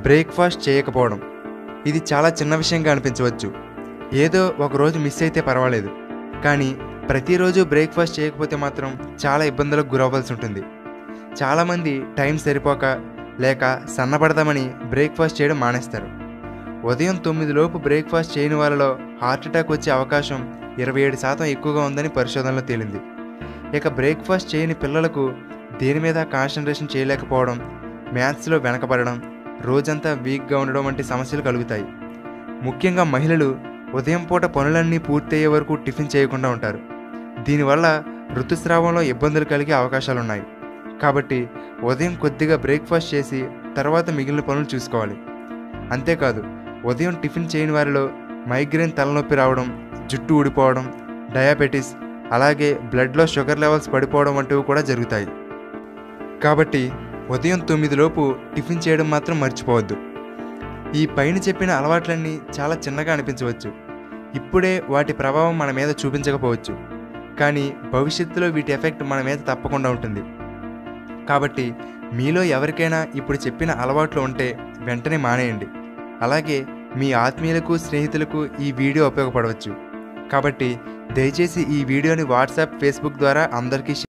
breakfast చేయకపోవడం ఇది చాలా చిన్న విషయంగా అనిపించవచ్చు ఏదో ఒక రోజు మిస్ అయితే పర్వాలేదు కానీ ప్రతిరోజు బ్రేక్ఫాస్ట్ చేయకపోతే మాత్రం చాలా ఇబ్బందులకు గురవ్వాల్సి ఉంటుంది చాలామంది టైం సరిపోక లేక సన్నపడదామని బ్రేక్ఫాస్ట్ చేయడం మానేస్తారు ఉదయం తొమ్మిది లోపు బ్రేక్ఫాస్ట్ చేయని వాళ్ళలో హార్ట్ అటాక్ వచ్చే అవకాశం ఇరవై ఏడు శాతం ఎక్కువగా ఉందని పరిశోధనలో తేలింది ఇక బ్రేక్ఫాస్ట్ చేయని పిల్లలకు దేని మీద కాన్సన్ట్రేషన్ చేయలేకపోవడం మ్యాథ్స్లో వెనకబడడం రోజంతా వీక్గా ఉండడం వంటి సమస్యలు కలుగుతాయి ముఖ్యంగా మహిళలు ఉదయం పూట పనులన్నీ పూర్తయ్యే వరకు టిఫిన్ చేయకుండా ఉంటారు దీనివల్ల ఋతుస్రావంలో ఇబ్బందులు కలిగే అవకాశాలు ఉన్నాయి కాబట్టి ఉదయం కొద్దిగా బ్రేక్ఫాస్ట్ చేసి తర్వాత మిగిలిన పనులు చూసుకోవాలి అంతేకాదు ఉదయం టిఫిన్ చేయని వారిలో మైగ్రేన్ తలనొప్పి రావడం జుట్టు ఊడిపోవడం డయాబెటీస్ అలాగే బ్లడ్లో షుగర్ లెవెల్స్ పడిపోవడం వంటివి కూడా జరుగుతాయి కాబట్టి ఉదయం తొమ్మిదిలోపు టిఫిన్ చేయడం మాత్రం మర్చిపోవద్దు ఈ పైన చెప్పిన అలవాట్లన్నీ చాలా చిన్నగా అనిపించవచ్చు ఇప్పుడే వాటి ప్రభావం మన మీద చూపించకపోవచ్చు కానీ భవిష్యత్తులో వీటి ఎఫెక్ట్ మన మీద తప్పకుండా ఉంటుంది కాబట్టి మీలో ఎవరికైనా ఇప్పుడు చెప్పిన అలవాట్లు ఉంటే వెంటనే మానేయండి అలాగే మీ ఆత్మీయులకు స్నేహితులకు ఈ వీడియో ఉపయోగపడవచ్చు కాబట్టి దయచేసి ఈ వీడియోని వాట్సాప్ ఫేస్బుక్ ద్వారా అందరికీ